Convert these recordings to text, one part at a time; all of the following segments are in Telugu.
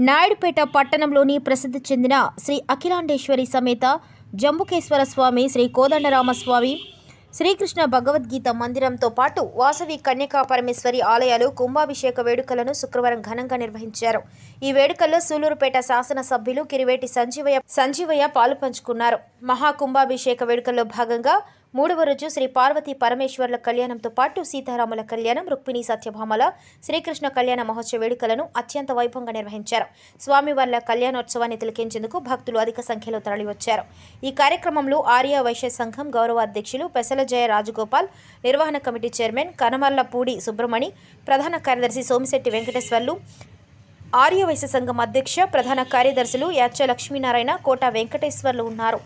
నాయుడుపేట పట్టణంలోని ప్రసిద్ధి చెందిన శ్రీ అఖిలాండేశ్వరి సమేత జంబుకేశ్వర స్వామి శ్రీ కోదండరామస్వామి శ్రీకృష్ణ భగవద్గీత మందిరంతో పాటు వాసవి కన్యకా పరమేశ్వరి ఆలయాలు కుంభాభిషేక వేడుకలను శుక్రవారం ఘనంగా నిర్వహించారు ఈ వేడుకల్లో సూలూరుపేట శాసనసభ్యులు కిరివేటి సంజీవయ్య సంజీవయ్య పాలు పంచుకున్నారు మహాకుంభాభిషేక వేడుకల్లో భాగంగా మూడవ రోజు శ్రీ పార్వతీ పరమేశ్వర్ల కళ్యాణంతో పాటు సీతారాముల కళ్యాణం రుక్మిణి సత్యభామల శ్రీకృష్ణ కళ్యాణ మహోత్సవ వేడుకలను అత్యంత వైభవంగా నిర్వహించారు స్వామివార్ల కళ్యాణోత్సవాన్ని తిలకించేందుకు భక్తులు అధిక సంఖ్యలో తరలివచ్చారు ఈ కార్యక్రమంలో ఆర్య వైశ్య సంఘం గౌరవ అధ్యక్షులు పెసల జయ రాజగోపాల్ నిర్వహణ కమిటీ చైర్మన్ కనమర్లపూడి సుబ్రమణి ప్రధాన కార్యదర్శి సోమిశెట్టి వెంకటేశ్వర్లు ఆర్య వైశ్య సంఘం అధ్యక్ష ప్రధాన కార్యదర్శులు యాచ లక్ష్మీనారాయణ కోట వెంకటేశ్వర్లు ఉన్నారు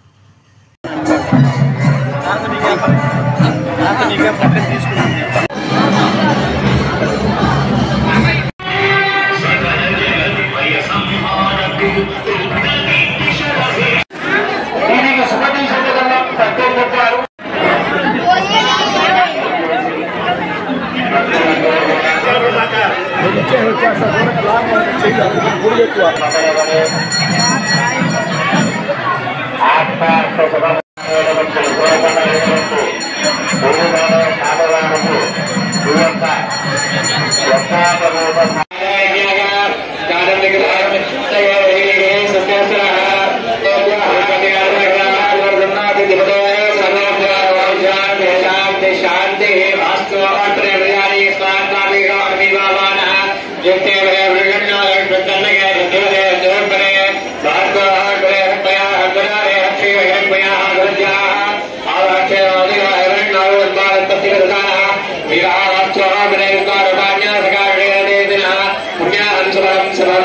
దీనికి సుమతి సంగతంలో తక్కువ చెప్పారు శాంతి వాస్తు जितने बड़े वृगण्य प्रसन्न के देवदे देवपरे भार्गव हरे हृदया हृदया रे हक्षि हृदया हृदया आवाचे अधिक हिरण्य उत्पाद तस्य दाना विराह वाच्य बने विकार कान्य सका दे दिना पुण्य हंसवरम सबम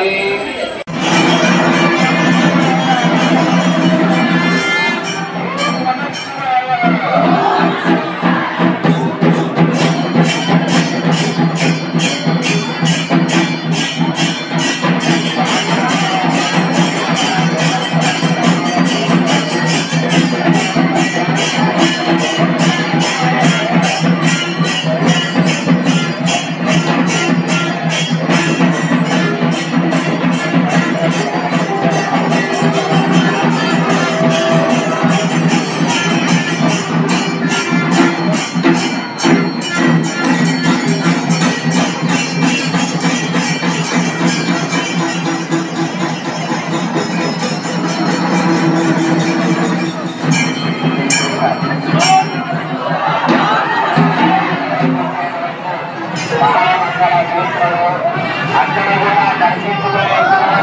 అక్కడ కూడా దర్శించుకునే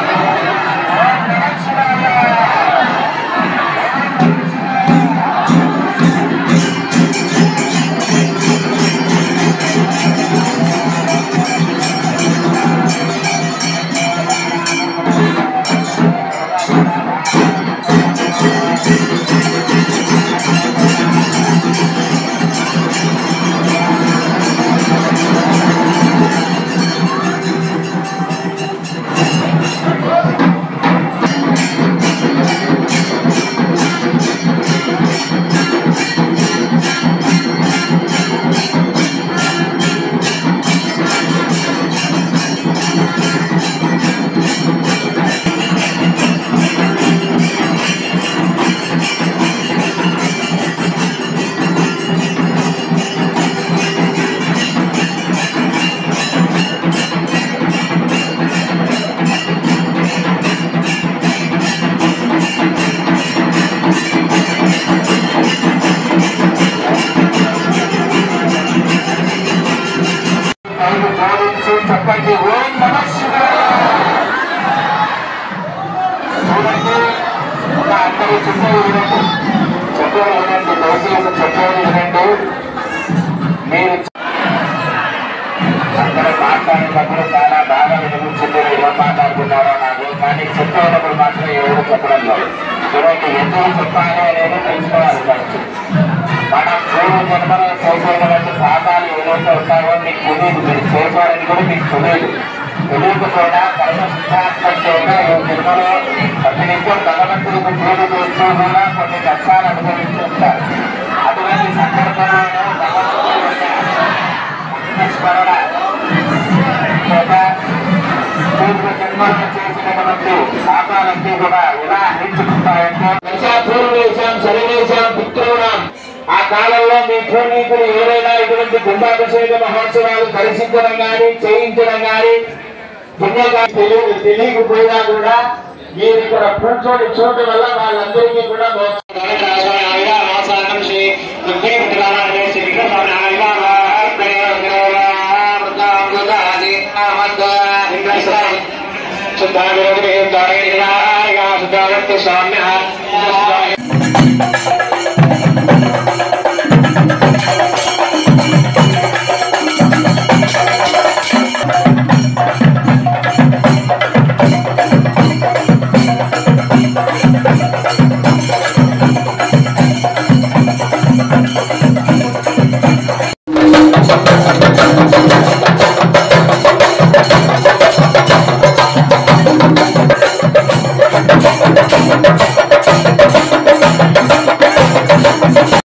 ఐదు జోడించి చెప్పండి ఓం నమ చూడండి ఒక అందరూ చెప్పేది వినండి చెప్పేది వినండి దయచేసి చెప్పేది వినండి మీరు అందరూ మాట్లాడేటప్పుడు చాలా బాగా వినిపించింది మీరు ఏం మాట్లాడుతున్నారో నాకు కానీ చెప్పేటప్పుడు మాత్రం ఎవరు చెప్పడం లేదు చూడండి ఎందుకు చెప్పాలి అనేది తెలుసుకోవాలి ఫస్ట్ మనం పూర్వ జన్మలో చేసేటువంటి పాపాలు ఏదైతే ఉంటాయో మీకు తెలియదు మీరు చేశారని కూడా మీకు తెలియదు తెలియకపోయినా కర్మ సిద్ధాంతం చేత ఈ జన్మలో ప్రతి నిత్యం భగవంతుడికి పూజ చేస్తూ కూడా కొన్ని కష్టాలు అనుభవిస్తుంటారు అటువంటి సందర్భంలో భగవంతుడి యొక్క స్మరణ చేత పూర్వ జన్మ నిర్మాణం చేసినటువంటి శాపాలన్నీ కూడా ఎలా అందించుకుంటాయంటే దశాపూర్వేశం సర్వేశం పుత్రుణం ఆ కాలంలో మీ పూర్వీకులు ఎవరైనా ఇటువంటి కుంభాభిషేక మహోత్సవాలు దర్శించడం కానీ చేయించడం కానీ పుణ్యగా తెలియదు తెలియకపోయినా కూడా మీరు ఇక్కడ కూర్చొని చూడటం వల్ల వాళ్ళందరికీ కూడా స్వామ్య